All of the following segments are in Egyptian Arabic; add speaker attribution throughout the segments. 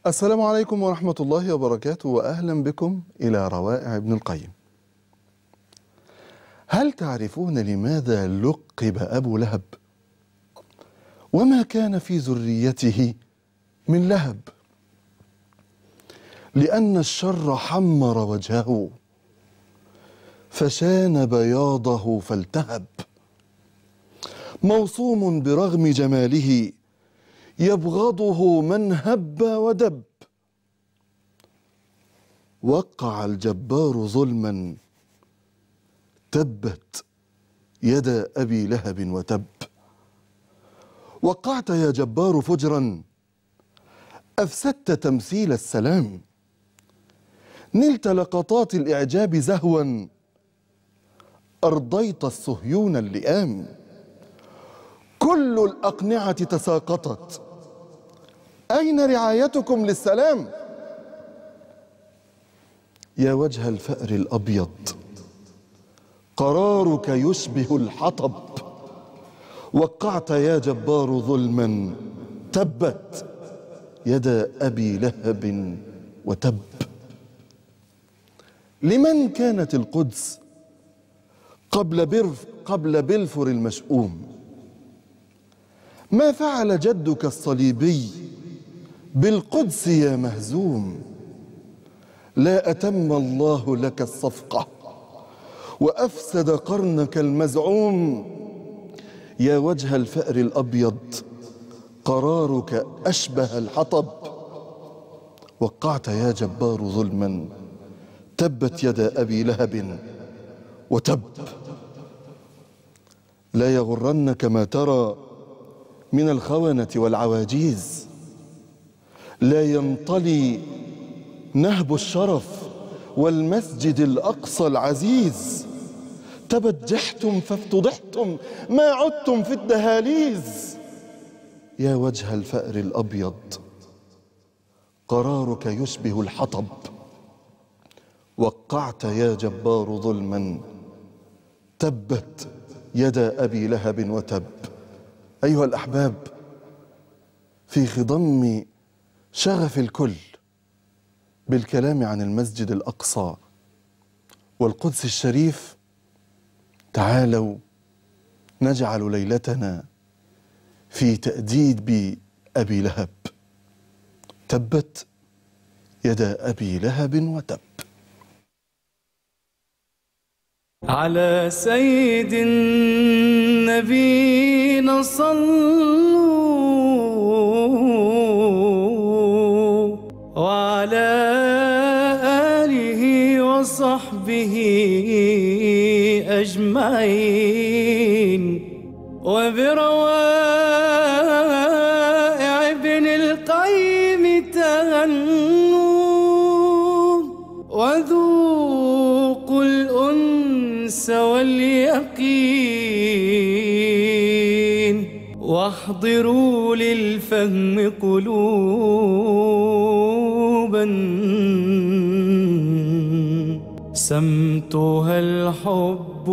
Speaker 1: السلام عليكم ورحمة الله وبركاته وأهلا بكم إلى روائع ابن القيم هل تعرفون لماذا لقب أبو لهب وما كان في ذريته من لهب لأن الشر حمر وجهه فشان بياضه فالتهب موصوم برغم جماله يبغضه من هب ودب وقع الجبار ظلما تبت يد ابي لهب وتب وقعت يا جبار فجرا افسدت تمثيل السلام نلت لقطات الاعجاب زهوا ارضيت الصهيون اللئام كل الاقنعه تساقطت اين رعايتكم للسلام يا وجه الفأر الأبيض قرارك يشبه الحطب وقعت يا جبار ظلما تبت يد أبي لهب وتب لمن كانت القدس قبل برف قبل بلفر المشؤوم ما فعل جدك الصليبي بالقدس يا مهزوم لا أتم الله لك الصفقة وأفسد قرنك المزعوم يا وجه الفأر الأبيض قرارك أشبه الحطب وقعت يا جبار ظلما تبت يد أبي لهب وتب لا يغرنك ما ترى من الخونة والعواجيز لا ينطلي نهب الشرف والمسجد الأقصى العزيز تبجحتم فافتضحتم ما عدتم في الدهاليز يا وجه الفأر الأبيض قرارك يشبه الحطب وقعت يا جبار ظلما تبت يد أبي لهب وتب أيها الأحباب في خضم شغف الكل بالكلام عن المسجد الأقصى والقدس الشريف تعالوا نجعل ليلتنا في تأديد بأبي لهب تبت يدا أبي لهب وتب
Speaker 2: على سيد النبي صلوا وعلى آله وصحبه أجمعين وبروائع ابن القيم تغنوا وذوقوا الأنس واليقين واحضروا للفهم قلوبا سمتها الحب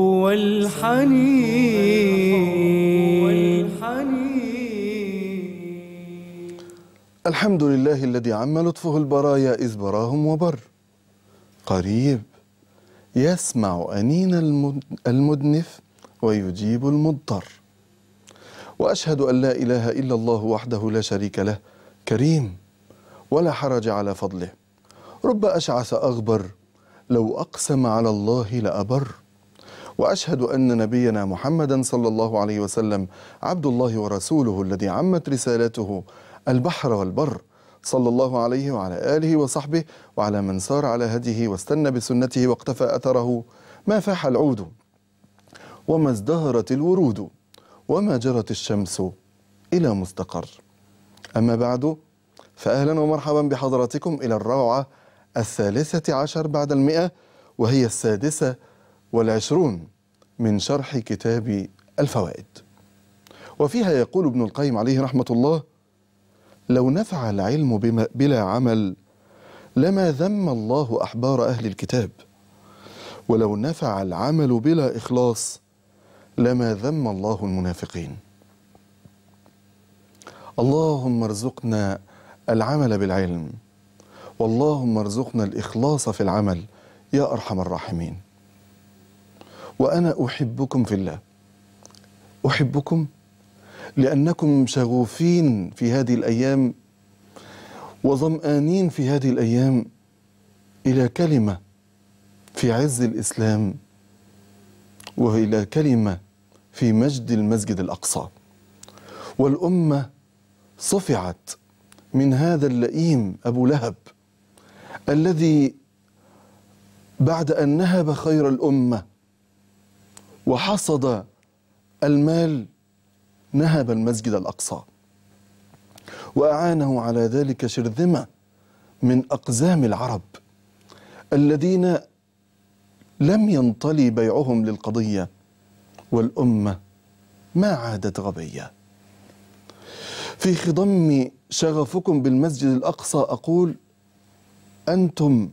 Speaker 2: والحنين
Speaker 1: الحمد لله الذي عم لطفه البرايا إذ براهم وبر قريب يسمع أنين المد- المدنف ويجيب المضطر وأشهد أن لا إله إلا الله وحده لا شريك له كريم ولا حرج على فضله رب أشعث أغبر لو أقسم على الله لأبر واشهد ان نبينا محمدا صلى الله عليه وسلم عبد الله ورسوله الذي عمت رسالته البحر والبر صلى الله عليه وعلى اله وصحبه وعلى من سار على هديه واستنى بسنته واقتفى اثره ما فاح العود وما ازدهرت الورود وما جرت الشمس الى مستقر اما بعد فاهلا ومرحبا بحضراتكم الى الروعه الثالثه عشر بعد المئه وهي السادسه والعشرون من شرح كتاب الفوائد وفيها يقول ابن القيم عليه رحمة الله لو نفع العلم بما بلا عمل لما ذم الله أحبار أهل الكتاب ولو نفع العمل بلا إخلاص لما ذم الله المنافقين اللهم ارزقنا العمل بالعلم واللهم ارزقنا الإخلاص في العمل يا أرحم الراحمين وأنا أحبكم في الله أحبكم لأنكم شغوفين في هذه الأيام وظمآنين في هذه الأيام إلى كلمة في عز الإسلام وإلى كلمة في مجد المسجد الأقصى والأمة صفعت من هذا اللئيم أبو لهب الذي بعد أن نهب خير الأمة وحصد المال نهب المسجد الأقصى وأعانه على ذلك شرذمة من أقزام العرب الذين لم ينطلي بيعهم للقضية والأمة ما عادت غبية في خضم شغفكم بالمسجد الأقصى أقول أنتم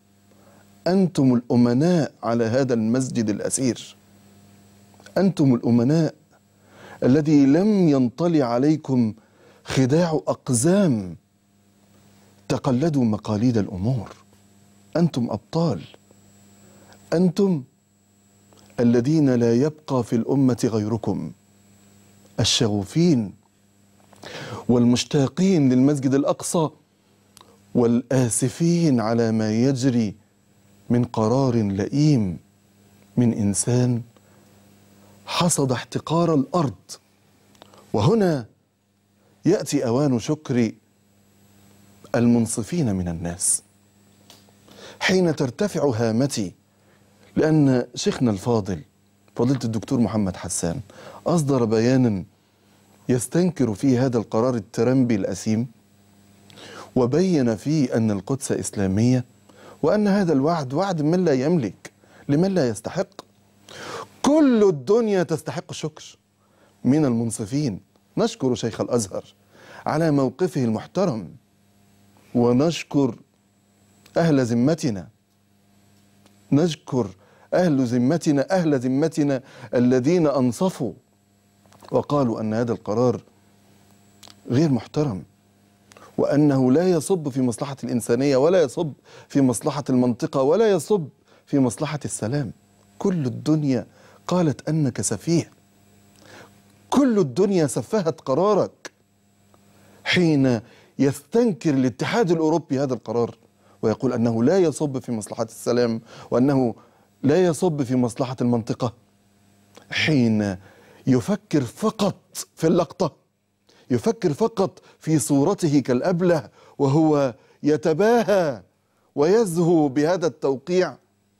Speaker 1: أنتم الأمناء على هذا المسجد الأسير أنتم الأمناء الذي لم ينطلي عليكم خداع أقزام تقلدوا مقاليد الأمور أنتم أبطال أنتم الذين لا يبقى في الأمة غيركم الشغوفين والمشتاقين للمسجد الأقصى والآسفين على ما يجري من قرار لئيم من إنسان حصد احتقار الأرض وهنا يأتي أوان شكر المنصفين من الناس حين ترتفع هامتي لأن شيخنا الفاضل فضيلة الدكتور محمد حسان أصدر بيانا يستنكر فيه هذا القرار الترمبي الأسيم وبين فيه أن القدس إسلامية وأن هذا الوعد وعد من لا يملك لمن لا يستحق كل الدنيا تستحق الشكر من المنصفين نشكر شيخ الأزهر على موقفه المحترم ونشكر أهل ذمتنا نشكر أهل ذمتنا أهل ذمتنا الذين أنصفوا وقالوا أن هذا القرار غير محترم وأنه لا يصب في مصلحة الإنسانية ولا يصب في مصلحة المنطقة ولا يصب في مصلحة السلام كل الدنيا قالت أنك سفيه كل الدنيا سفهت قرارك حين يستنكر الاتحاد الأوروبي هذا القرار ويقول أنه لا يصب في مصلحة السلام وأنه لا يصب في مصلحة المنطقة حين يفكر فقط في اللقطة يفكر فقط في صورته كالأبله وهو يتباهى ويزهو بهذا التوقيع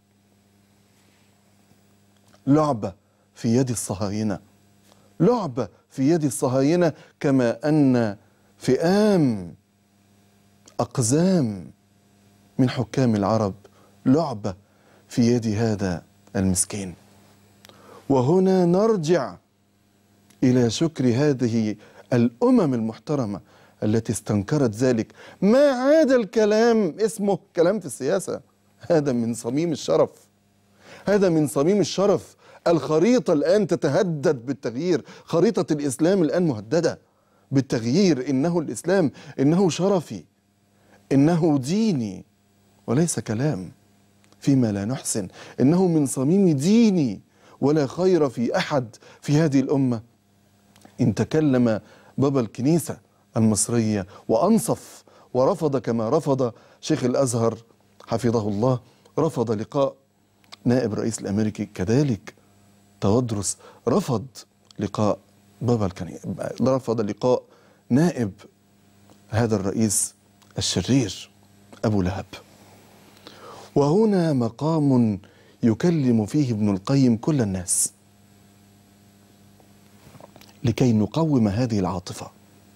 Speaker 1: لعبة في يد الصهاينة لعبة في يد الصهاينة كما أن فئام أقزام من حكام العرب لعبة في يد هذا المسكين وهنا نرجع إلى شكر هذه الأمم المحترمة التي استنكرت ذلك ما عاد الكلام اسمه كلام في السياسة هذا من صميم الشرف هذا من صميم الشرف الخريطة الآن تتهدد بالتغيير خريطة الإسلام الآن مهددة بالتغيير إنه الإسلام إنه شرفي إنه ديني وليس كلام فيما لا نحسن إنه من صميم ديني ولا خير في أحد في هذه الأمة إن تكلم بابا الكنيسة المصرية وأنصف ورفض كما رفض شيخ الأزهر حفظه الله رفض لقاء نائب الرئيس الأمريكي كذلك تودرس رفض لقاء بابا الكنيسة رفض لقاء نائب هذا الرئيس الشرير أبو لهب وهنا مقام يكلم فيه ابن القيم كل الناس لكي نقوم هذه العاطفه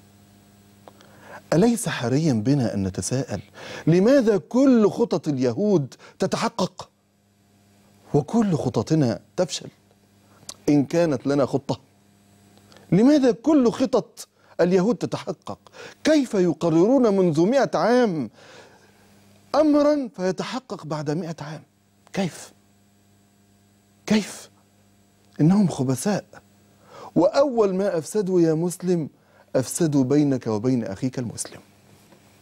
Speaker 1: اليس حريا بنا ان نتساءل لماذا كل خطط اليهود تتحقق وكل خططنا تفشل ان كانت لنا خطه لماذا كل خطط اليهود تتحقق كيف يقررون منذ مئة عام أمرا فيتحقق بعد مئة عام كيف كيف إنهم خبثاء وأول ما أفسدوا يا مسلم أفسدوا بينك وبين أخيك المسلم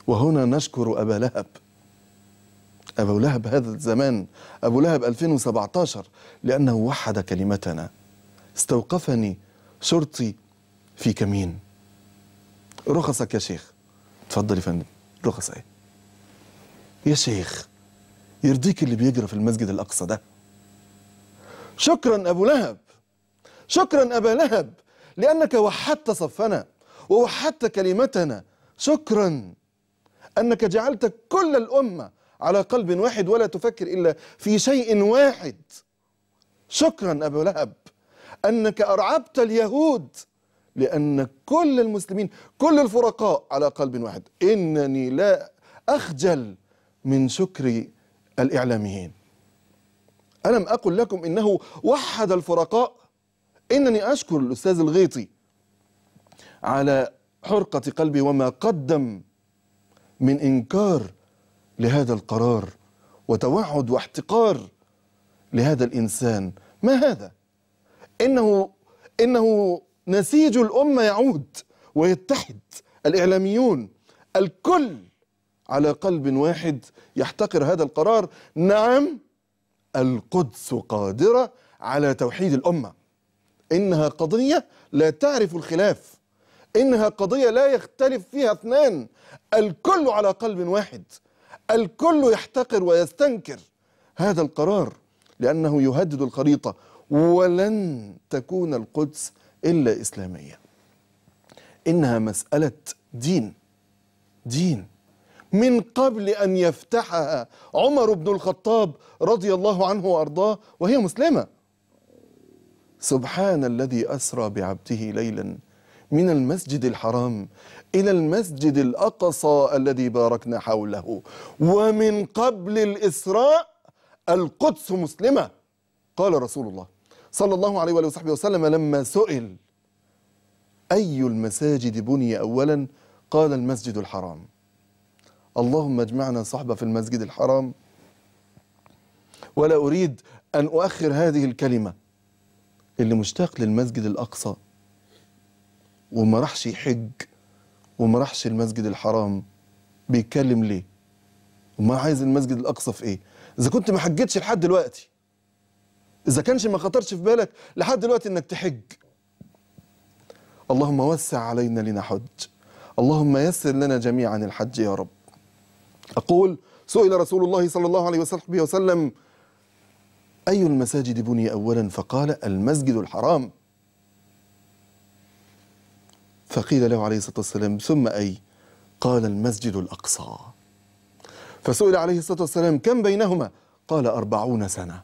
Speaker 1: وهنا نشكر أبا لهب أبو لهب هذا الزمان أبو لهب 2017 لأنه وحد كلمتنا استوقفني شرطي في كمين رخصك يا شيخ اتفضل يا فندم رخص ايه يا شيخ يرضيك اللي بيجرى في المسجد الأقصى ده شكرا أبو لهب شكرا أبا لهب لأنك وحدت صفنا ووحدت كلمتنا شكرا أنك جعلت كل الأمة على قلب واحد ولا تفكر إلا في شيء واحد شكرا أبو لهب أنك أرعبت اليهود لأن كل المسلمين كل الفرقاء على قلب واحد إنني لا أخجل من شكر الإعلاميين ألم أقل لكم إنه وحد الفرقاء إنني أشكر الأستاذ الغيطي على حرقة قلبي وما قدم من إنكار لهذا القرار وتوعد واحتقار لهذا الإنسان ما هذا إنه إنه نسيج الأمة يعود ويتحد الإعلاميون الكل على قلب واحد يحتقر هذا القرار نعم القدس قادرة على توحيد الأمة إنها قضية لا تعرف الخلاف إنها قضية لا يختلف فيها اثنان الكل على قلب واحد الكل يحتقر ويستنكر هذا القرار لأنه يهدد الخريطة ولن تكون القدس إلا إسلامية إنها مسألة دين دين من قبل أن يفتحها عمر بن الخطاب رضي الله عنه وأرضاه وهي مسلمة سبحان الذي أسرى بعبده ليلا من المسجد الحرام إلى المسجد الأقصى الذي باركنا حوله ومن قبل الإسراء القدس مسلمة قال رسول الله صلى الله عليه وآله وصحبه وسلم لما سئل أي المساجد بني أولا قال المسجد الحرام اللهم اجمعنا صحبة في المسجد الحرام ولا أريد أن أؤخر هذه الكلمة اللي مشتاق للمسجد الأقصى وما راحش يحج وما راحش المسجد الحرام بيتكلم ليه وما عايز المسجد الأقصى في إيه إذا كنت ما حجتش لحد دلوقتي إذا كانش ما خطرش في بالك لحد دلوقتي إنك تحج اللهم وسع علينا لنحج اللهم يسر لنا جميعا الحج يا رب أقول سئل رسول الله صلى الله عليه وصحبه وسلم أي المساجد بني أولا فقال المسجد الحرام فقيل له عليه الصلاة والسلام ثم أي قال المسجد الأقصى فسئل عليه الصلاة والسلام كم بينهما قال أربعون سنة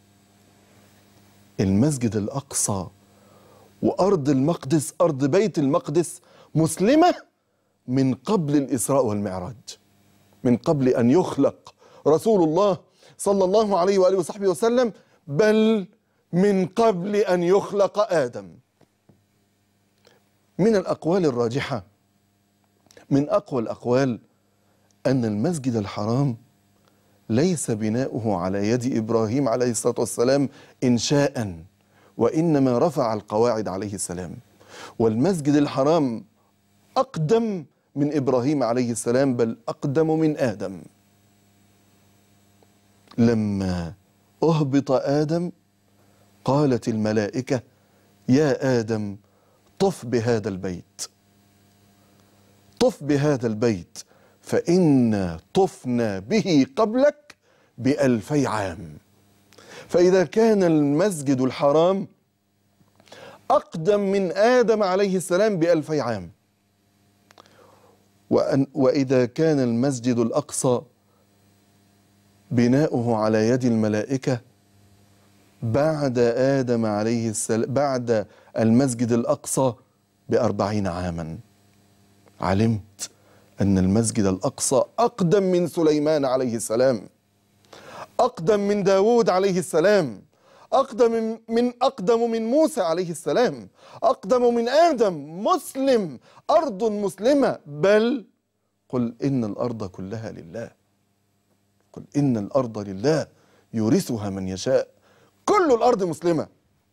Speaker 1: المسجد الأقصى وأرض المقدس أرض بيت المقدس مسلمة من قبل الإسراء والمعراج من قبل أن يخلق رسول الله صلى الله عليه وآله وصحبه وسلم بل من قبل أن يخلق آدم من الأقوال الراجحة من أقوى الأقوال أن المسجد الحرام ليس بناؤه على يد إبراهيم عليه الصلاة والسلام إنشاء وإنما رفع القواعد عليه السلام والمسجد الحرام أقدم من إبراهيم عليه السلام بل أقدم من آدم لما أهبط آدم قالت الملائكة يا آدم طف بهذا البيت طف بهذا البيت فإنا طفنا به قبلك بألفي عام فإذا كان المسجد الحرام أقدم من آدم عليه السلام بألفي عام وأن وإذا كان المسجد الأقصى بناؤه على يد الملائكة بعد آدم عليه السلام بعد المسجد الأقصى بأربعين عاما علمت أن المسجد الأقصى أقدم من سليمان عليه السلام أقدم من داود عليه السلام أقدم من أقدم من موسى عليه السلام أقدم من آدم مسلم أرض مسلمة بل قل إن الأرض كلها لله قل إن الأرض لله يورثها من يشاء كل الأرض مسلمة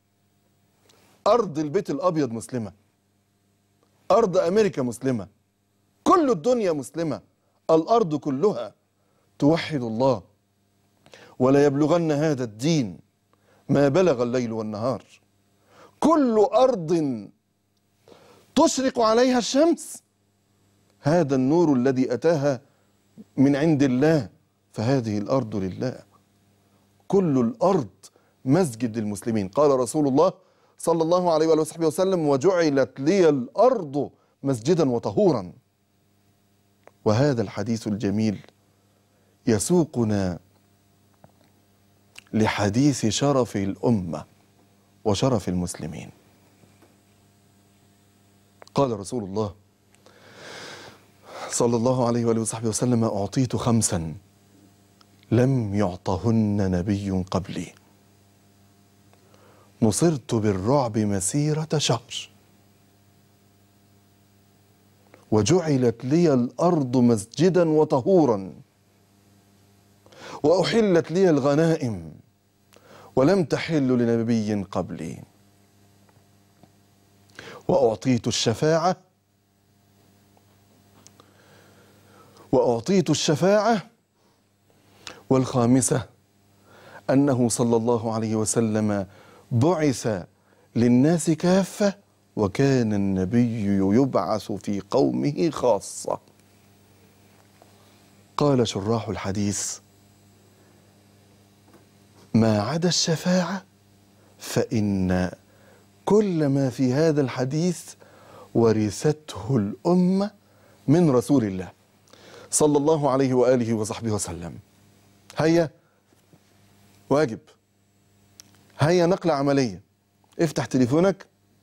Speaker 1: أرض البيت الأبيض مسلمة أرض أمريكا مسلمة كل الدنيا مسلمة الأرض كلها توحد الله ولا يبلغن هذا الدين ما بلغ الليل والنهار كل أرض تشرق عليها الشمس هذا النور الذي أتاها من عند الله فهذه الأرض لله كل الأرض مسجد للمسلمين قال رسول الله صلى الله عليه وآله وصحبه وسلم وجعلت لي الأرض مسجدا وطهورا وهذا الحديث الجميل يسوقنا لحديث شرف الأمة وشرف المسلمين قال رسول الله صلى الله عليه وآله وصحبه وسلم أعطيت خمسا لم يعطهن نبي قبلي نصرت بالرعب مسيرة شهر وجعلت لي الأرض مسجدا وطهورا وأحلت لي الغنائم ولم تحل لنبي قبلي وأعطيت الشفاعة وأعطيت الشفاعة والخامسة أنه صلى الله عليه وسلم بعث للناس كافة وكان النبي يبعث في قومه خاصة قال شراح الحديث ما عدا الشفاعة فإن كل ما في هذا الحديث ورثته الأمة من رسول الله صلى الله عليه وآله وصحبه وسلم هيا واجب هيا نقلة عملية افتح تليفونك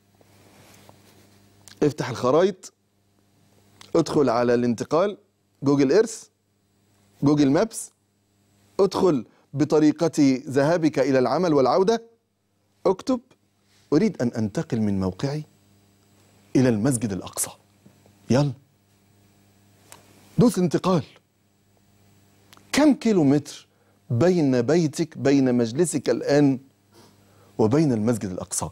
Speaker 1: افتح الخرائط ادخل على الانتقال جوجل ايرث جوجل مابس ادخل بطريقة ذهابك إلى العمل والعودة اكتب أريد أن أنتقل من موقعي إلى المسجد الأقصى يلا دوس انتقال كم كيلو متر بين بيتك بين مجلسك الآن وبين المسجد الأقصى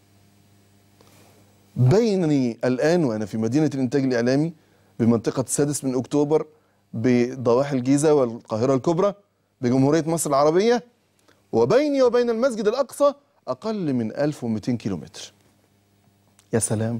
Speaker 1: بيني الآن وأنا في مدينة الإنتاج الإعلامي بمنطقة السادس من أكتوبر بضواحي الجيزة والقاهرة الكبرى بجمهورية مصر العربية وبيني وبين المسجد الأقصى أقل من 1200 كيلومتر يا سلام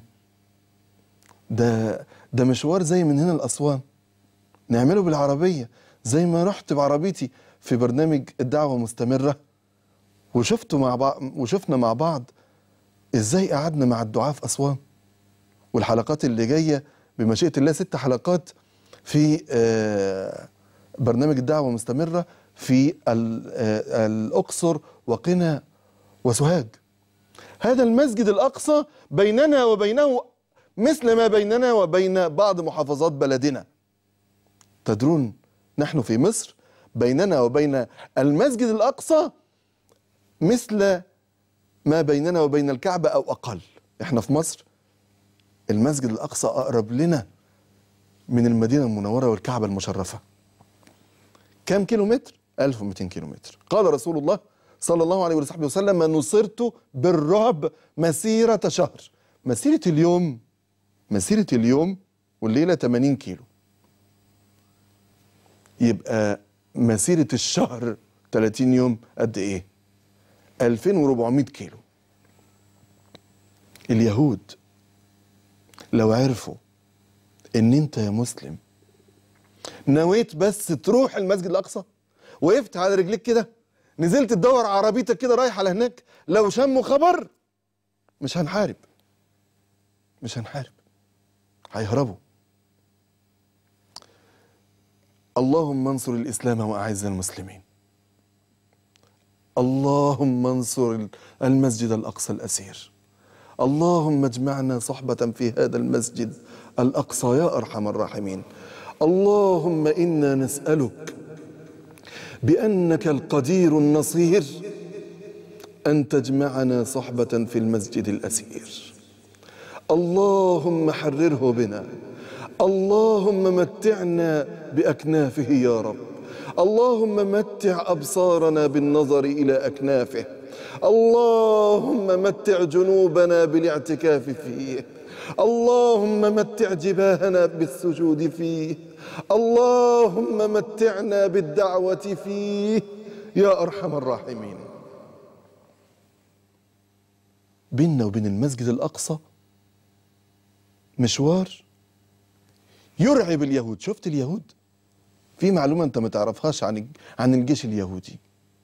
Speaker 1: ده ده مشوار زي من هنا لأسوان نعمله بالعربية زي ما رحت بعربيتي في برنامج الدعوة مستمرة وشفته مع بعض وشفنا مع بعض ازاي قعدنا مع الدعاة في أسوان والحلقات اللي جاية بمشيئة الله ست حلقات في آه، برنامج الدعوة مستمرة في ال- آه، الأقصر وقنا وسوهاج هذا المسجد الأقصى بيننا وبينه مثل ما بيننا وبين بعض محافظات بلدنا تدرون نحن في مصر بيننا وبين المسجد الأقصى مثل ما بيننا وبين الكعبة أو أقل احنا في مصر المسجد الأقصى أقرب لنا من المدينة المنورة والكعبة المشرفة كم كيلو متر؟ 1200 كيلو متر قال رسول الله صلى الله عليه وصحبه وسلم نصرت بالرعب مسيرة شهر مسيرة اليوم مسيرة اليوم والليلة 80 كيلو يبقى مسيرة الشهر 30 يوم قد ايه 2400 كيلو اليهود لو عرفوا ان انت يا مسلم نويت بس تروح المسجد الاقصى وقفت على رجليك كده نزلت تدور عربيتك كده رايح على هناك لو شموا خبر مش هنحارب مش هنحارب هيهربوا اللهم انصر الاسلام واعز المسلمين اللهم انصر المسجد الاقصى الاسير اللهم اجمعنا صحبه في هذا المسجد الاقصى يا ارحم الراحمين اللهم انا نسالك بانك القدير النصير ان تجمعنا صحبه في المسجد الاسير اللهم حرره بنا اللهم متعنا باكنافه يا رب اللهم متع ابصارنا بالنظر الى اكنافه اللهم متع جنوبنا بالاعتكاف فيه اللهم متع جباهنا بالسجود فيه اللهم متعنا بالدعوة فيه يا أرحم الراحمين بيننا وبين المسجد الأقصى مشوار يرعب اليهود شفت اليهود في معلومة أنت ما تعرفهاش عن عن الجيش اليهودي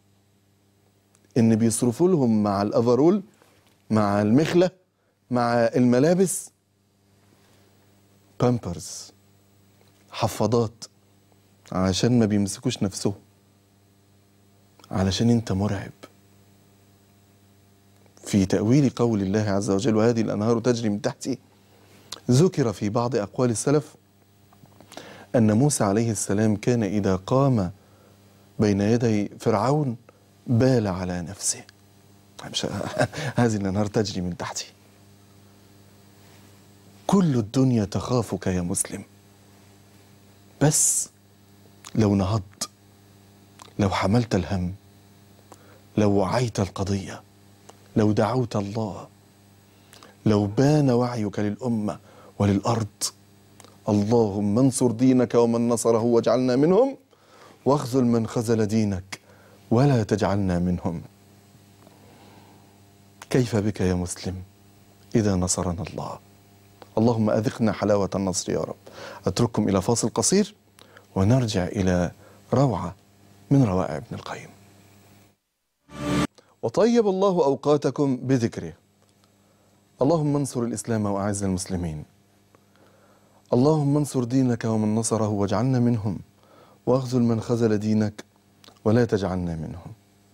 Speaker 1: إن بيصرفوا لهم مع الأفرول مع المخلة مع الملابس بامبرز حفاضات علشان ما بيمسكوش نفسهم علشان انت مرعب في تأويل قول الله عز وجل وهذه الأنهار تجري من تحتي ذكر في بعض أقوال السلف أن موسى عليه السلام كان إذا قام بين يدي فرعون بال على نفسه مش هذه الأنهار تجري من تحتي كل الدنيا تخافك يا مسلم بس لو نهضت لو حملت الهم لو وعيت القضية لو دعوت الله لو بان وعيك للأمة وللأرض اللهم انصر دينك ومن نصره واجعلنا منهم واخذل من خذل دينك ولا تجعلنا منهم كيف بك يا مسلم إذا نصرنا الله اللهم أذقنا حلاوة النصر يا رب أترككم إلى فاصل قصير ونرجع إلى روعة من روائع ابن القيم وطيب الله أوقاتكم بذكره اللهم انصر الإسلام وأعز المسلمين اللهم انصر دينك ومن نصره واجعلنا منهم واخذل من خذل دينك ولا تجعلنا منهم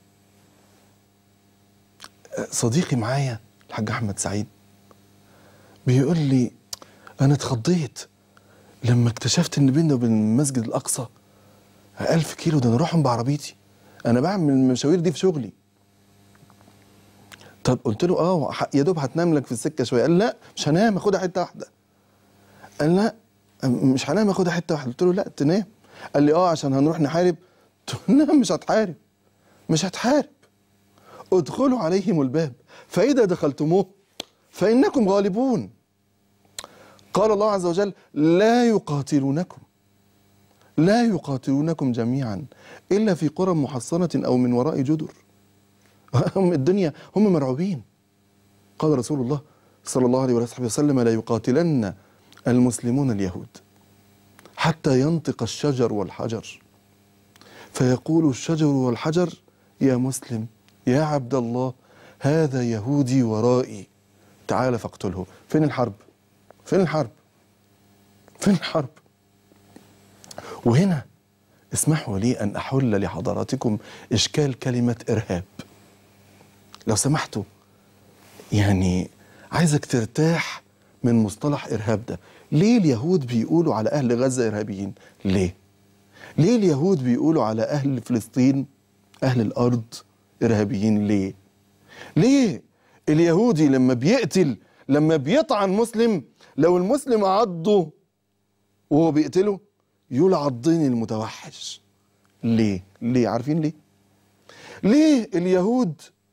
Speaker 1: صديقي معايا الحاج أحمد سعيد بيقول لي أنا اتخضيت لما اكتشفت إن بيننا وبين المسجد الأقصى ألف كيلو ده أنا أروحهم بعربيتي أنا بعمل المشاوير دي في شغلي طب قلت له اه ح- يا دوب هتنام لك في السكه شويه قال لا مش هنام اخدها حته واحده قال لا م- مش هنام اخدها حته واحده قلت له لا تنام قال لي اه عشان هنروح نحارب قلت له لا مش هتحارب مش هتحارب ادخلوا عليهم الباب فاذا دخلتموه فانكم غالبون قال الله عز وجل لا يقاتلونكم لا يقاتلونكم جميعا الا في قرى محصنه او من وراء جدر هم الدنيا هم مرعوبين قال رسول الله صلى الله عليه وآله وسلم لا يقاتلن المسلمون اليهود حتى ينطق الشجر والحجر فيقول الشجر والحجر يا مسلم يا عبد الله هذا يهودي ورائي تعال فاقتله فين الحرب فين الحرب فين الحرب وهنا اسمحوا لي أن أحل لحضراتكم إشكال كلمة إرهاب لو سمحتوا يعني عايزك ترتاح من مصطلح إرهاب ده ليه اليهود بيقولوا على أهل غزة إرهابيين ليه ليه اليهود بيقولوا على أهل فلسطين أهل الأرض إرهابيين ليه ليه اليهودي لما بيقتل لما بيطعن مسلم لو المسلم عضه وهو بيقتله يقول عضني المتوحش ليه ليه عارفين ليه ليه اليهود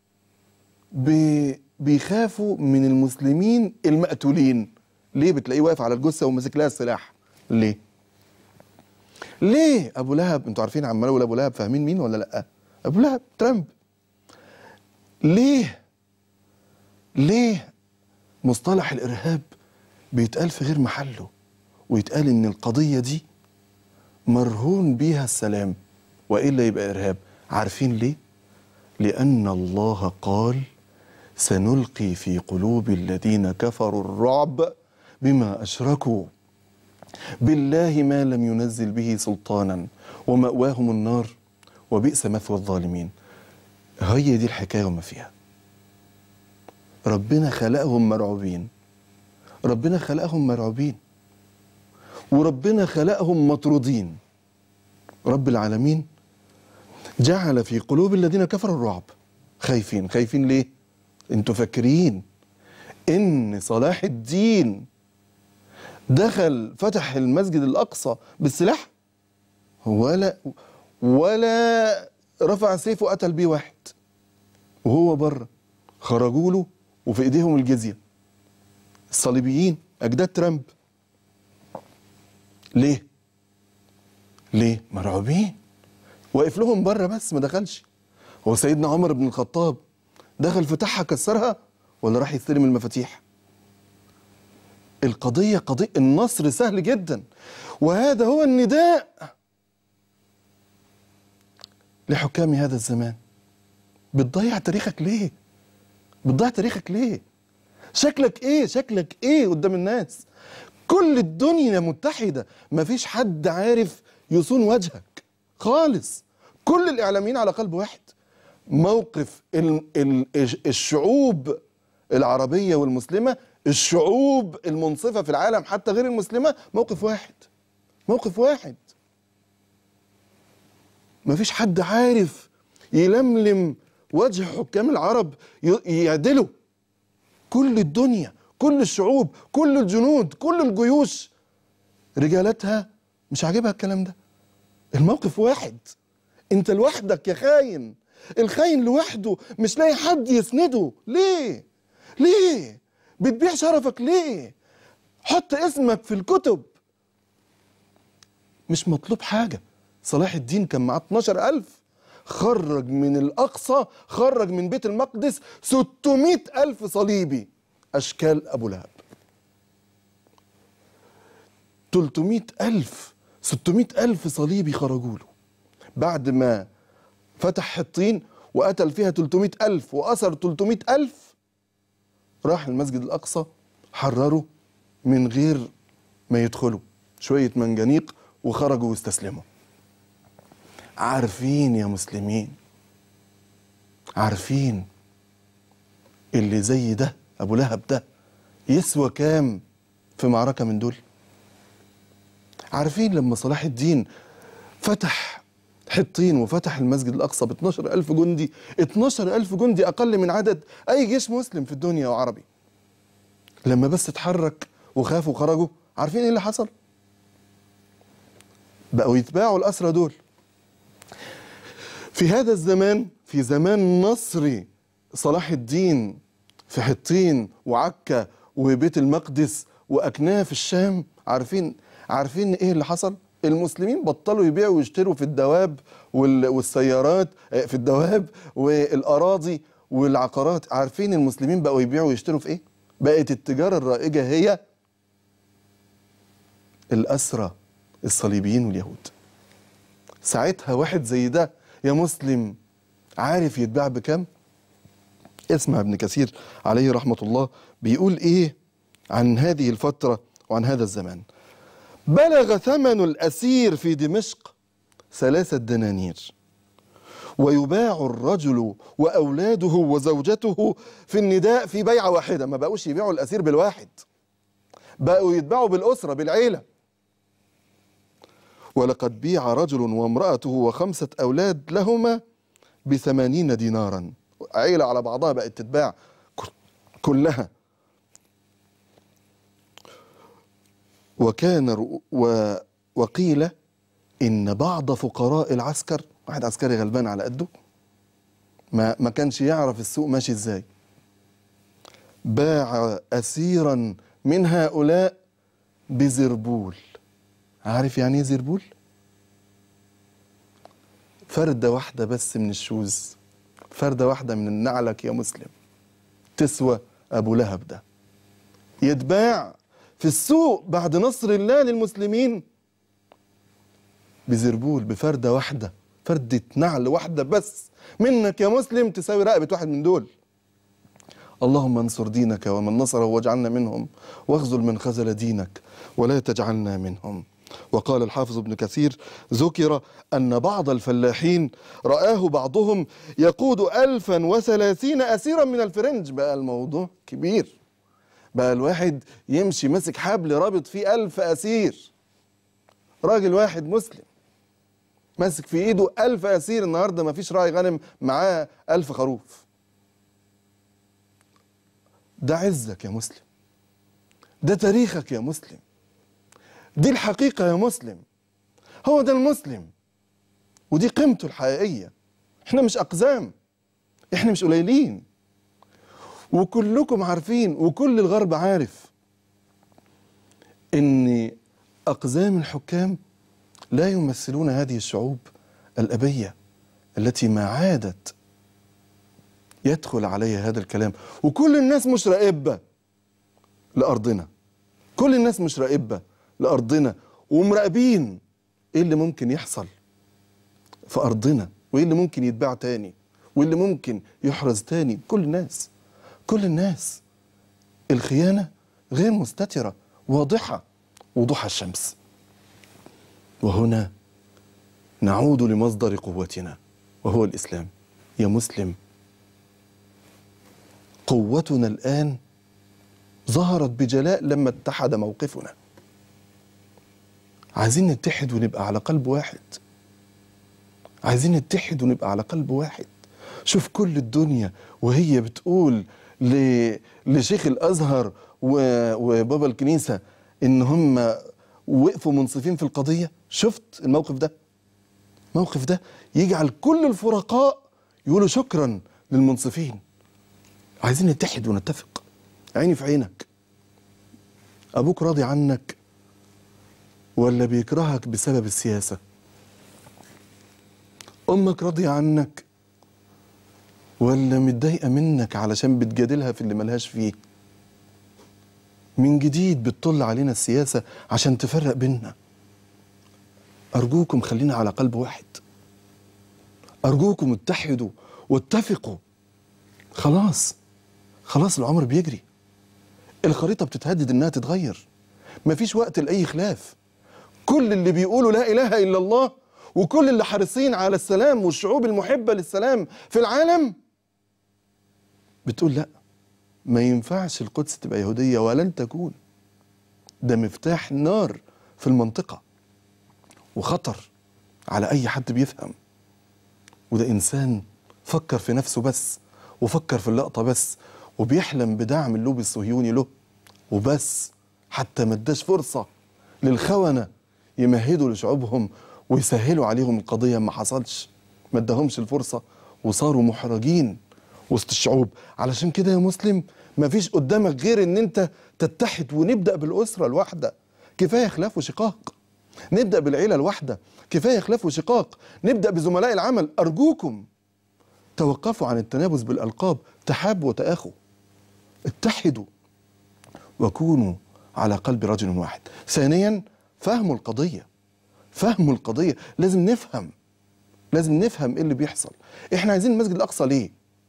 Speaker 1: بي بيخافوا من المسلمين المقتولين ليه بتلاقيه واقف على الجثه وماسك لها السلاح ليه ليه ابو لهب انتوا عارفين عمال اقول ابو لهب فاهمين مين ولا لا ابو لهب ترامب ليه ليه مصطلح الارهاب بيتقال في غير محله ويتقال ان القضيه دي مرهون بيها السلام والا يبقى ارهاب عارفين ليه لان الله قال سنلقي في قلوب الذين كفروا الرعب بما اشركوا بالله ما لم ينزل به سلطانا ومأواهم النار وبئس مثوى الظالمين هي دي الحكايه وما فيها ربنا خلقهم مرعوبين ربنا خلقهم مرعوبين وربنا خلقهم مطرودين رب العالمين جعل في قلوب الذين كفروا الرعب خايفين خايفين ليه انتوا فاكرين ان صلاح الدين دخل فتح المسجد الاقصى بالسلاح ولا ولا رفع سيفه قتل بيه واحد وهو بره خرجوا له وفي ايديهم الجزيه الصليبيين اجداد ترامب ليه ليه مرعوبين واقف لهم بره بس ما دخلش هو سيدنا عمر بن الخطاب دخل فتحها كسرها ولا راح يستلم المفاتيح القضية قضية النصر سهل جدا وهذا هو النداء لحكام هذا الزمان بتضيع تاريخك ليه بتضيع تاريخك ليه شكلك ايه شكلك ايه قدام الناس كل الدنيا متحدة مفيش حد عارف يصون وجهك خالص كل الإعلاميين على قلب واحد موقف ال ال الشعوب العربية والمسلمة الشعوب المنصفة في العالم حتى غير المسلمة موقف واحد موقف واحد مفيش حد عارف يلملم وجه حكام العرب ي- يعدلوا كل الدنيا كل الشعوب كل الجنود كل الجيوش رجالتها مش عاجبها الكلام ده الموقف واحد انت لوحدك يا خاين الخاين لوحده مش لاقي حد يسنده ليه ليه بتبيع شرفك ليه حط اسمك في الكتب مش مطلوب حاجة صلاح الدين كان معاه 12000 خرج من الأقصى خرج من بيت المقدس 600 ألف صليبي أشكال أبو لهب 300 ألف 600 ألف صليبي خرجوا له بعد ما فتح حطين وقتل فيها 300 ألف وأسر 300 ألف راح المسجد الأقصى حرره من غير ما يدخلوا شوية منجنيق وخرجوا واستسلموا عارفين يا مسلمين عارفين اللي زي ده أبو لهب ده يسوى كام في معركة من دول عارفين لما صلاح الدين فتح حطين وفتح المسجد الأقصى ب 12 ألف جندي 12 ألف جندي أقل من عدد أي جيش مسلم في الدنيا وعربي لما بس اتحرك وخافوا وخرجوا عارفين ايه اللي حصل بقوا يتباعوا الأسرى دول في هذا الزمان في زمان نصري صلاح الدين في حطين وعكا وبيت المقدس وأكناف الشام عارفين عارفين ايه اللي حصل المسلمين بطلوا يبيعوا ويشتروا في الدواب وال- والسيارات آه، في الدواب والأراضي والعقارات عارفين المسلمين بقوا يبيعوا ويشتروا في ايه بقت التجارة الرائجة هي الأسرى الصليبيين واليهود ساعتها واحد زي ده يا مسلم عارف يتباع بكم اسمع ابن كثير عليه رحمة الله بيقول ايه عن هذه الفترة وعن هذا الزمان بلغ ثمن الأسير في دمشق ثلاثة دنانير ويباع الرجل وأولاده وزوجته في النداء في بيعة واحدة ما بقوش يبيعوا الأسير بالواحد بقوا يتباعوا بالأسرة بالعيلة ولقد بيع رجل وامرأته وخمسة أولاد لهما بثمانين دينارا عيلة على بعضها بقت تتباع كل- كلها وكان رؤ- و وقيل إن بعض فقراء العسكر واحد عسكري غلبان على قده ما ما كانش يعرف السوق ماشي ازاي باع أسيرا من هؤلاء بزربول عارف يعني ايه زربول؟ فردة واحدة بس من الشوز فردة واحدة من نعلك يا مسلم تسوى أبو لهب ده يتباع في السوق بعد نصر الله للمسلمين بزربول بفردة واحدة فردة نعل واحدة بس منك يا مسلم تساوي رقبة واحد من دول اللهم انصر دينك ومن نصره واجعلنا منهم واخذل من خذل دينك ولا تجعلنا منهم وقال الحافظ ابن كثير ذكر أن بعض الفلاحين رآه بعضهم يقود ألفا وثلاثين أسيرا من الفرنج بقى الموضوع كبير بقى الواحد يمشي ماسك حبل رابط فيه ألف أسير راجل واحد مسلم ماسك في ايده ألف أسير النهاردة ما فيش راعي غنم معاه ألف خروف ده عزك يا مسلم ده تاريخك يا مسلم دي الحقيقة يا مسلم هو ده المسلم ودي قيمته الحقيقية احنا مش أقزام احنا مش قليلين وكلكم عارفين وكل الغرب عارف ان أقزام الحكام لا يمثلون هذه الشعوب الأبية التي ما عادت يدخل عليها هذا الكلام وكل الناس مش راقبة لأرضنا كل الناس مش راقبة لأرضنا ومراقبين إيه اللي ممكن يحصل في أرضنا وإيه اللي ممكن يتباع تاني وإيه اللي ممكن يحرز تاني كل الناس كل الناس الخيانة غير مستترة واضحة وضوح الشمس وهنا نعود لمصدر قوتنا وهو الإسلام يا مسلم قوتنا الآن ظهرت بجلاء لما اتحد موقفنا عايزين نتحد ونبقى على قلب واحد عايزين نتحد ونبقى على قلب واحد شوف كل الدنيا وهي بتقول ل... لشيخ الازهر و... وبابا الكنيسه ان هم وقفوا منصفين في القضيه شفت الموقف ده الموقف ده يجعل كل الفرقاء يقولوا شكرا للمنصفين عايزين نتحد ونتفق عيني في عينك ابوك راضي عنك ولا بيكرهك بسبب السياسه امك راضيه عنك ولا متضايقه منك علشان بتجادلها في اللي ملهاش فيه من جديد بتطل علينا السياسه عشان تفرق بينا ارجوكم خلينا على قلب واحد ارجوكم اتحدوا واتفقوا خلاص خلاص العمر بيجري الخريطه بتتهدد انها تتغير مفيش وقت لاي خلاف كل اللي بيقولوا لا اله الا الله وكل اللي حريصين على السلام والشعوب المحبه للسلام في العالم بتقول لا ما ينفعش القدس تبقى يهوديه ولن تكون ده مفتاح نار في المنطقه وخطر على اي حد بيفهم وده انسان فكر في نفسه بس وفكر في اللقطه بس وبيحلم بدعم اللوبي الصهيوني له وبس حتى ما اداش فرصه للخونه يمهدوا لشعوبهم ويسهلوا عليهم القضيه ما حصلش ما اداهمش الفرصه وصاروا محرجين وسط الشعوب علشان كده يا مسلم ما فيش قدامك غير ان انت تتحد ونبدا بالاسره الواحده كفايه خلاف وشقاق نبدا بالعيله الواحده كفايه خلاف وشقاق نبدا بزملاء العمل ارجوكم توقفوا عن التنابز بالالقاب تحابوا وتاخوا اتحدوا وكونوا على قلب رجل واحد ثانيا فهموا القضيه فهموا القضيه لازم نفهم لازم نفهم ايه اللي بيحصل احنا عايزين المسجد الاقصى ليه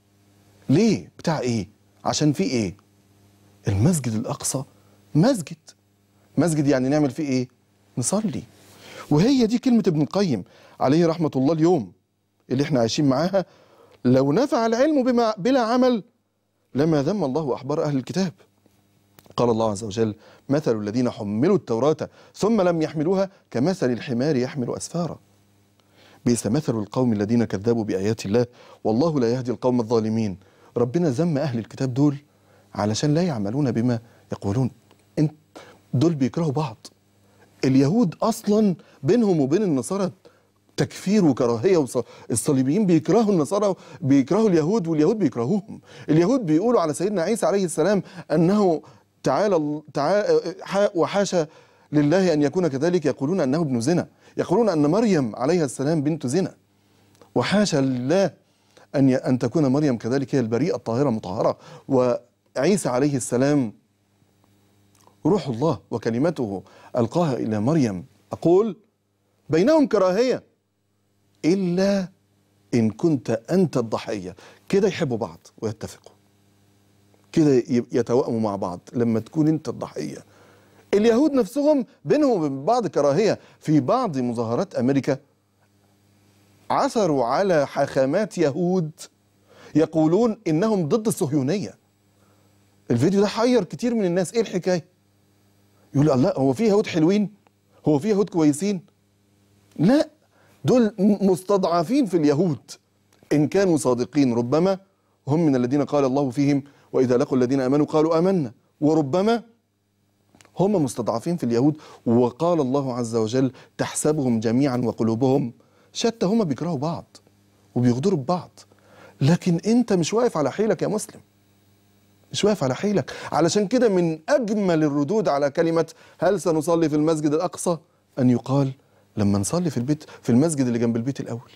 Speaker 1: ليه بتاع ايه عشان في ايه المسجد الاقصى مسجد مسجد يعني نعمل فيه ايه نصلي وهي دي كلمه ابن القيم عليه رحمه الله اليوم اللي احنا عايشين معاها لو نفع العلم بما بلا عمل لما ذم الله احبار اهل الكتاب قال الله عز وجل مثل الذين حملوا التوراة ثم لم يحملوها كمثل الحمار يحمل أسفارا بئس مثل القوم الذين كذبوا بآيات الله والله لا يهدي القوم الظالمين ربنا ذم أهل الكتاب دول علشان لا يعملون بما يقولون انت دول بيكرهوا بعض اليهود أصلا بينهم وبين النصارى تكفير وكراهيه الصليبيين بيكرهوا النصارى بيكرهوا اليهود واليهود بيكرهوهم اليهود بيقولوا على سيدنا عيسى عليه السلام انه تعالى تعالى وحاشا لله ان يكون كذلك يقولون انه ابن زنا يقولون ان مريم عليها السلام بنت زنا وحاشا لله ان ان تكون مريم كذلك هي البريئه الطاهره المطهره وعيسى عليه السلام روح الله وكلمته القاها الى مريم اقول بينهم كراهيه الا ان كنت انت الضحيه كده يحبوا بعض ويتفقوا كده يتوائموا مع بعض لما تكون انت الضحيه اليهود نفسهم بينهم وبين بعض كراهيه في بعض مظاهرات امريكا عثروا على حاخامات يهود يقولون انهم ضد الصهيونيه الفيديو ده حير كتير من الناس ايه الحكايه يقول الله هو في يهود حلوين هو في يهود كويسين لا دول مستضعفين في اليهود ان كانوا صادقين ربما هم من الذين قال الله فيهم واذا لقوا الذين امنوا قالوا امنا وربما هم مستضعفين في اليهود وقال الله عز وجل تحسبهم جميعا وقلوبهم شتى هم بيكرهوا بعض وبيغدروا ببعض لكن انت مش واقف على حيلك يا مسلم مش واقف على حيلك علشان كده من اجمل الردود على كلمه هل سنصلي في المسجد الاقصى ان يقال لما نصلي في البيت في المسجد اللي جنب البيت الاول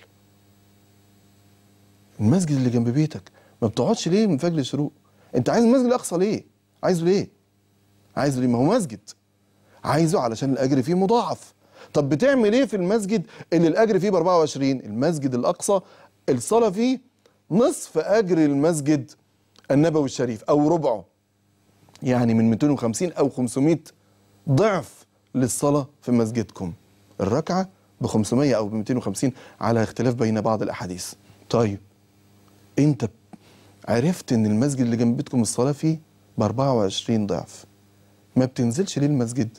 Speaker 1: المسجد اللي جنب بيتك ما بتقعدش ليه من فجر الشروق انت عايز المسجد الاقصى ليه عايزه ليه عايزه ليه ما هو مسجد عايزه علشان الاجر فيه مضاعف طب بتعمل ايه في المسجد اللي الاجر فيه ب 24 المسجد الاقصى الصلاه فيه نصف اجر المسجد النبوي الشريف او ربعه يعني من 250 او 500 ضعف للصلاه في مسجدكم الركعه ب 500 او ب 250 على اختلاف بين بعض الاحاديث طيب انت عرفت ان المسجد اللي جنب بيتكم الصلاه فيه ب 24 ضعف ما بتنزلش ليه المسجد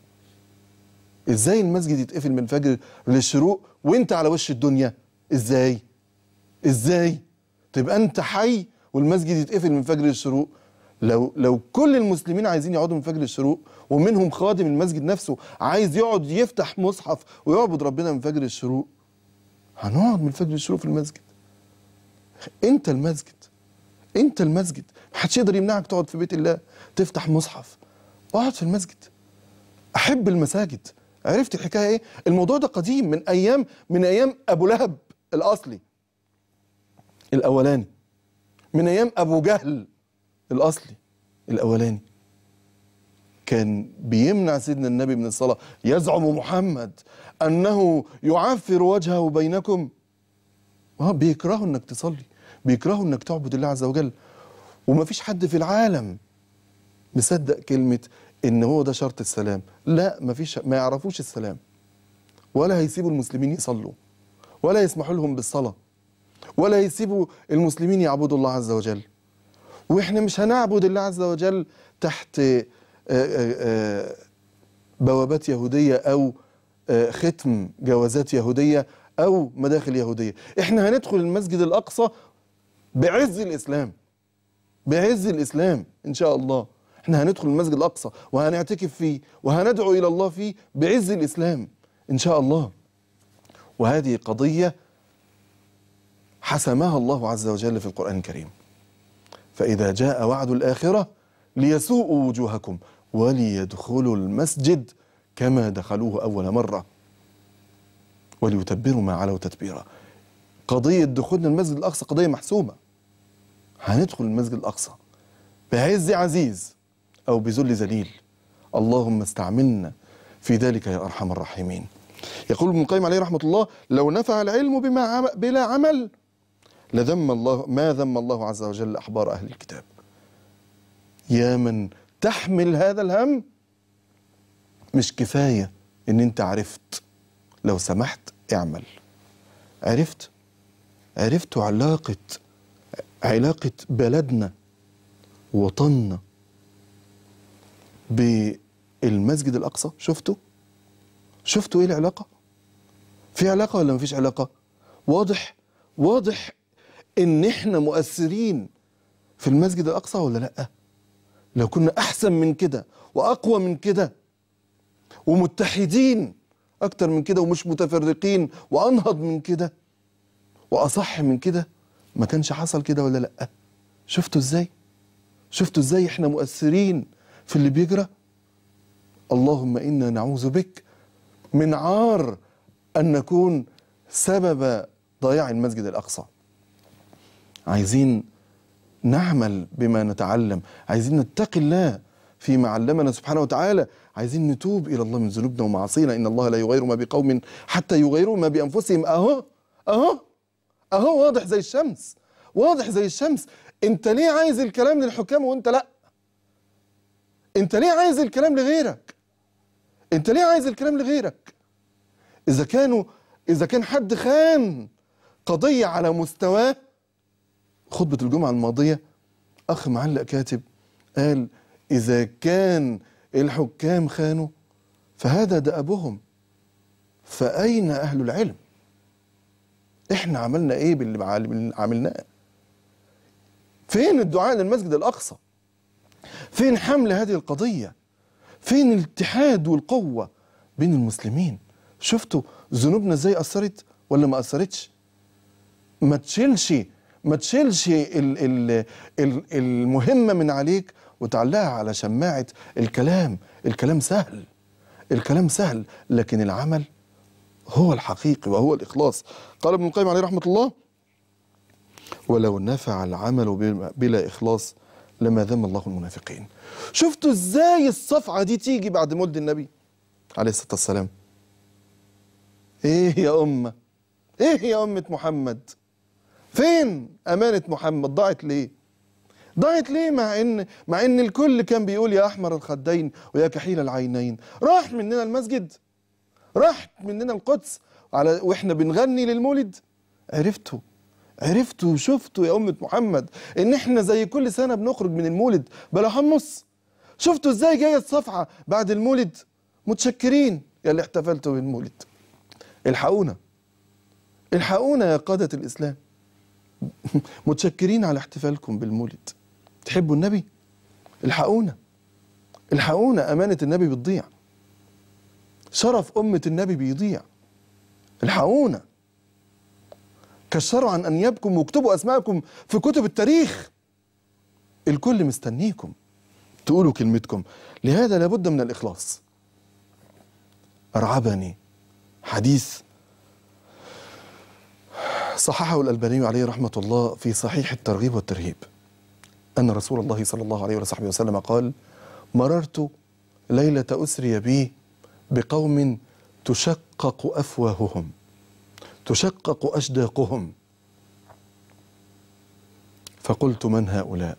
Speaker 1: ازاي المسجد يتقفل من الفجر للشروق وانت على وش الدنيا ازاي ازاي تبقى انت حي والمسجد يتقفل من فجر الشروق لو لو كل المسلمين عايزين يقعدوا من فجر الشروق ومنهم خادم المسجد نفسه عايز يقعد يفتح مصحف ويعبد ربنا من فجر الشروق هنقعد من فجر الشروق في المسجد انت المسجد انت المسجد محدش يقدر يمنعك تقعد في بيت الله تفتح مصحف اقعد في المسجد احب المساجد عرفت الحكايه ايه الموضوع ده قديم من ايام من ايام ابو لهب الاصلي الاولاني من ايام ابو جهل الاصلي الاولاني كان بيمنع سيدنا النبي من الصلاه يزعم محمد انه يعفر وجهه بينكم اه بيكرهوا انك تصلي بيكرهوا انك تعبد الله عز وجل ومفيش حد في العالم مصدق كلمه ان هو ده شرط السلام لا مفيش ما يعرفوش السلام ولا هيسيبوا المسلمين يصلوا ولا يسمحوا لهم بالصلاه ولا يسيبوا المسلمين يعبدوا الله عز وجل واحنا مش هنعبد الله عز وجل تحت آه، آه، آه، بوابات يهوديه او آه، ختم جوازات يهوديه او مداخل يهوديه احنا هندخل المسجد الاقصى بعز الاسلام بعز الاسلام ان شاء الله احنا هندخل المسجد الاقصى وهنعتكف فيه وهندعو الى الله فيه بعز الاسلام ان شاء الله وهذه قضيه حسمها الله عز وجل في القران الكريم فاذا جاء وعد الاخره ليسوءوا وجوهكم وليدخلوا المسجد كما دخلوه اول مره وليتبروا ما علوا تتبيرا قضيه دخولنا المسجد الاقصى قضيه محسومه هندخل المسجد الاقصى بعز عزيز او بذل ذليل اللهم استعملنا في ذلك يا ارحم الراحمين يقول ابن القيم عليه رحمه الله لو نفع العلم بما عم بلا عمل لذم الله ما ذم الله عز وجل احبار اهل الكتاب يا من تحمل هذا الهم مش كفايه ان انت عرفت لو سمحت اعمل عرفت عرفت علاقه علاقه بلدنا وطننا بالمسجد الاقصى شفتوا شفتوا ايه العلاقه في علاقه ولا مفيش علاقه واضح واضح ان احنا مؤثرين في المسجد الاقصى ولا لا لو كنا احسن من كده واقوى من كده ومتحدين اكتر من كده ومش متفرقين وانهض من كده واصح من كده ما كانش حصل كده ولا لا شفتوا ازاي شفتوا ازاي احنا مؤثرين في اللي بيجرى اللهم انا نعوذ بك من عار ان نكون سبب ضياع المسجد الاقصى عايزين نعمل بما نتعلم عايزين نتقي الله فيما علمنا سبحانه وتعالى عايزين نتوب الى الله من ذنوبنا ومعاصينا ان الله لا يغير ما بقوم حتى يغيروا ما بانفسهم اهو اهو اهو واضح زي الشمس واضح زي الشمس انت ليه عايز الكلام للحكام وانت لا انت ليه عايز الكلام لغيرك انت ليه عايز الكلام لغيرك اذا كانوا اذا كان حد خان قضيه على مستواه خطبه الجمعه الماضيه اخ معلق كاتب قال اذا كان الحكام خانوا فهذا دأبهم فأين أهل العلم احنا عملنا ايه باللي عمل- عملناه فين الدعاء للمسجد الأقصى فين حمل هذه القضية فين الاتحاد والقوة بين المسلمين شفتوا ذنوبنا ازاي أثرت ولا ما أثرتش ما تشيلش ما تشيلش ال ال ال المهمة من عليك وتعلقها على شماعة الكلام الكلام سهل الكلام سهل لكن العمل هو الحقيقي وهو الإخلاص قال ابن القيم عليه رحمة الله ولو نفع العمل بلا- بلا إخلاص لما ذم الله المنافقين شفتوا ازاي الصفعة دي تيجي بعد مولد النبي عليه الصلاة والسلام ايه يا أمة ايه يا أمة محمد فين أمانة محمد ضاعت ليه ضاعت ليه مع ان مع ان الكل كان بيقول يا احمر الخدين ويا كحيل العينين راح مننا المسجد راح مننا القدس على واحنا بنغني للمولد عرفتوا عرفتوا وشفتوا يا أمة محمد إن إحنا زي كل سنة بنخرج من المولد بلا حمص شفتوا إزاي جاية الصفعة بعد المولد متشكرين يا اللي احتفلتوا بالمولد الحقونا الحقونا يا قادة الإسلام متشكرين على احتفالكم بالمولد تحبوا النبي الحقونا الحقونا أمانة النبي بتضيع شرف أمة النبي بيضيع الحقونا كشروا عن أنيابكم واكتبوا أسماءكم في كتب التاريخ الكل مستنيكم تقولوا كلمتكم لهذا لابد من الإخلاص أرعبني حديث صححه الألباني عليه رحمة الله في صحيح الترغيب والترهيب أن رسول الله صلى الله عليه وصحبه وسلم قال مررت ليلة أسري بي بقوم تشقق أفواههم تشقق أشداقهم فقلت من هؤلاء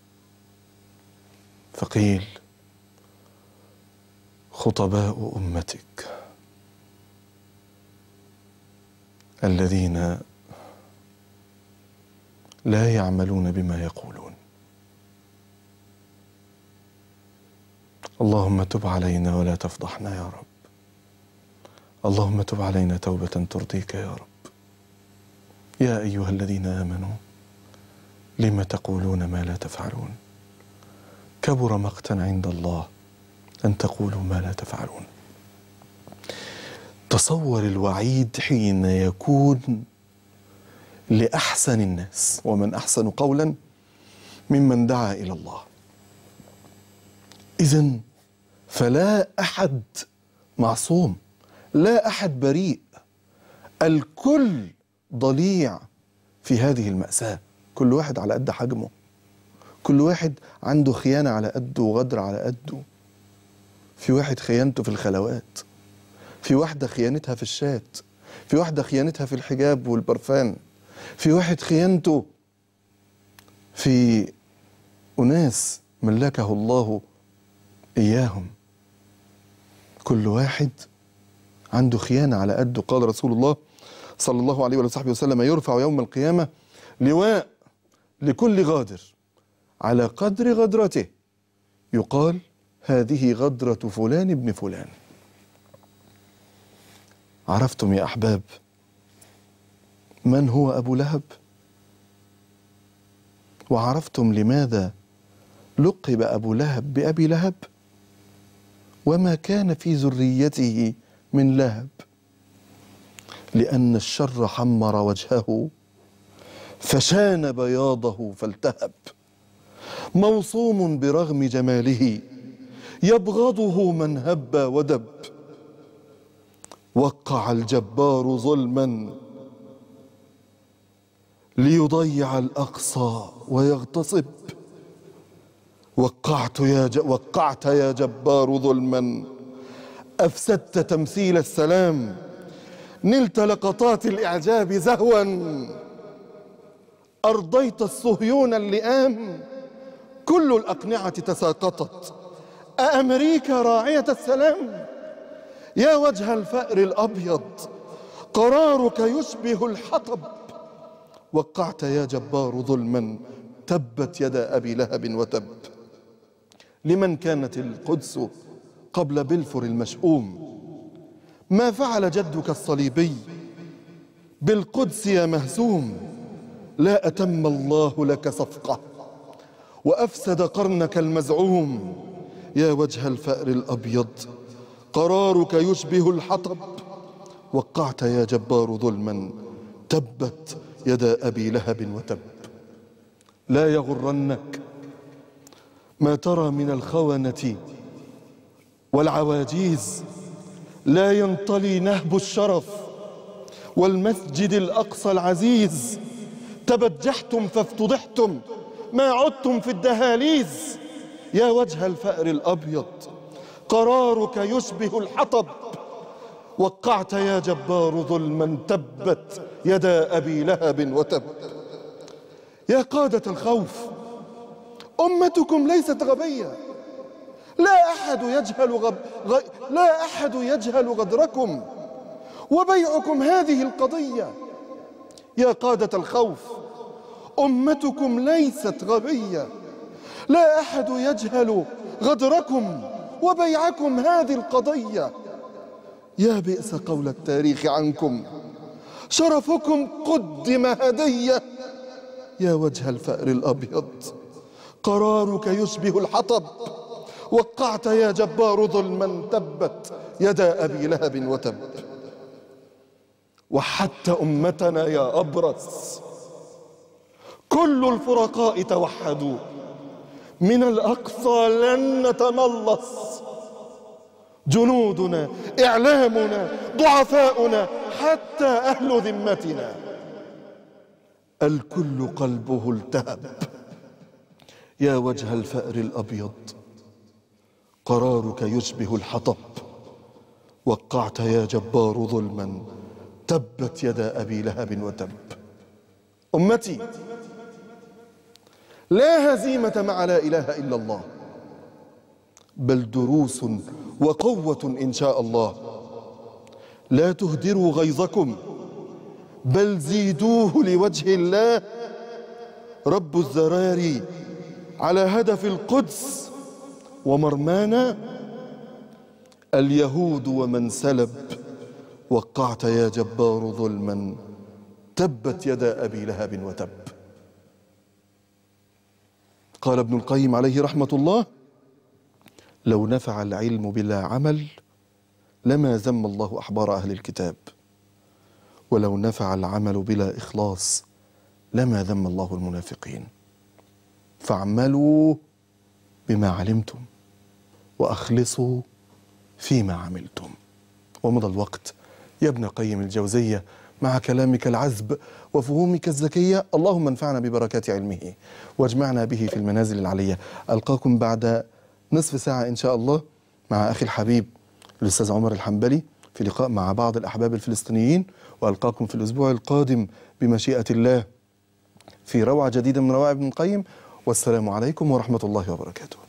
Speaker 1: فقيل خطباء أمتك الذين لا يعملون بما يقولون اللهم تب علينا ولا تفضحنا يا رب اللهم تب علينا توبة ترضيك يا رب يا أيها الذين آمنوا لم تقولون ما لا تفعلون كبر مقتا عند الله أن تقولوا ما لا تفعلون تصور الوعيد حين يكون لأحسن الناس ومن أحسن قولا ممن دعا إلى الله إذا فلا أحد معصوم لا أحد بريء الكل ضليع في هذه المأساة كل واحد على قد حجمه كل واحد عنده خيانة على قده وغدر على قده في واحد خيانته في الخلوات في واحدة خيانتها في الشات في واحدة خيانتها في الحجاب والبرفان في واحد خيانته في أناس ملكه الله إياهم كل واحد عنده خيانة على قده قال رسول الله صلى الله عليه وصحبه وسلم يرفع يوم القيامة لواء لكل غادر على قدر غدرته يقال هذه غدرة فلان ابن فلان عرفتم يا أحباب من هو أبو لهب وعرفتم لماذا لقب أبو لهب بأبي لهب وما كان في ذريته من لهب لأن الشر حمر وجهه فشان بياضه فالتهب موصوم برغم جماله يبغضه من هب ودب وقع الجبار ظلما ليضيع الأقصى ويغتصب وقعت يا ج... وقعت يا جبار ظلما أفسدت تمثيل السلام نلت لقطات الإعجاب زهوا أرضيت الصهيون اللئام كل الأقنعة تساقطت أأمريكا راعية السلام يا وجه الفأر الأبيض قرارك يشبه الحطب وقعت يا جبار ظلما تبت يد أبي لهب وتب لمن كانت القدس قبل بلفر المشؤوم ما فعل جدك الصليبي بالقدس يا مهزوم لا أتم الله لك صفقة وأفسد قرنك المزعوم يا وجه الفأر الأبيض قرارك يشبه الحطب وقعت يا جبار ظلما تبت يدا أبي لهب وتب لا يغرنك ما ترى من الخونة والعواجيز لا ينطلي نهب الشرف والمسجد الأقصى العزيز تبجحتم فافتضحتم ما عدتم في الدهاليز يا وجه الفأر الأبيض قرارك يشبه الحطب وقعت يا جبار ظلما تبت يدا أبي لهب وتب يا قادة الخوف أمتكم ليست غبية لا أحد يجهل غب... غ... لا أحد يجهل غدركم وبيعكم هذه القضية يا قادة الخوف أمتكم ليست غبية لا أحد يجهل غدركم وبيعكم هذه القضية يا بئس قول التاريخ عنكم شرفكم قدم هدية يا وجه الفأر الأبيض قرارك يشبه الحطب وقعت يا جبار ظلما تبت يدا أبي لهب وتب وحتى أمتنا يا أبرص كل الفرقاء توحدوا من الأقصى لن نتملص جنودنا إعلامنا ضعفاؤنا حتى أهل ذمتنا الكل قلبه التهب يا وجه الفأر الأبيض قرارك يشبه الحطب وقعت يا جبار ظلما تبت يدا أبي لهب وتب أمتي لا هزيمة مع لا إله إلا الله بل دروس وقوة إن شاء الله لا تهدروا غيظكم بل زيدوه لوجه الله رب الزراري على هدف القدس ومرمانا اليهود ومن سلب وقعت يا جبار ظلما تبت يدا ابي لهب وتب قال ابن القيم عليه رحمه الله لو نفع العلم بلا عمل لما ذم الله احبار اهل الكتاب ولو نفع العمل بلا اخلاص لما ذم الله المنافقين فاعملوا بما علمتم واخلصوا فيما عملتم ومضى الوقت يا ابن قيم الجوزيه مع كلامك العذب وفهومك الذكيه اللهم انفعنا ببركات علمه واجمعنا به في المنازل العليه القاكم بعد نصف ساعه ان شاء الله مع اخي الحبيب الاستاذ عمر الحنبلي في لقاء مع بعض الاحباب الفلسطينيين والقاكم في الاسبوع القادم بمشيئه الله في روعه جديده من روائع ابن القيم والسلام عليكم ورحمه الله وبركاته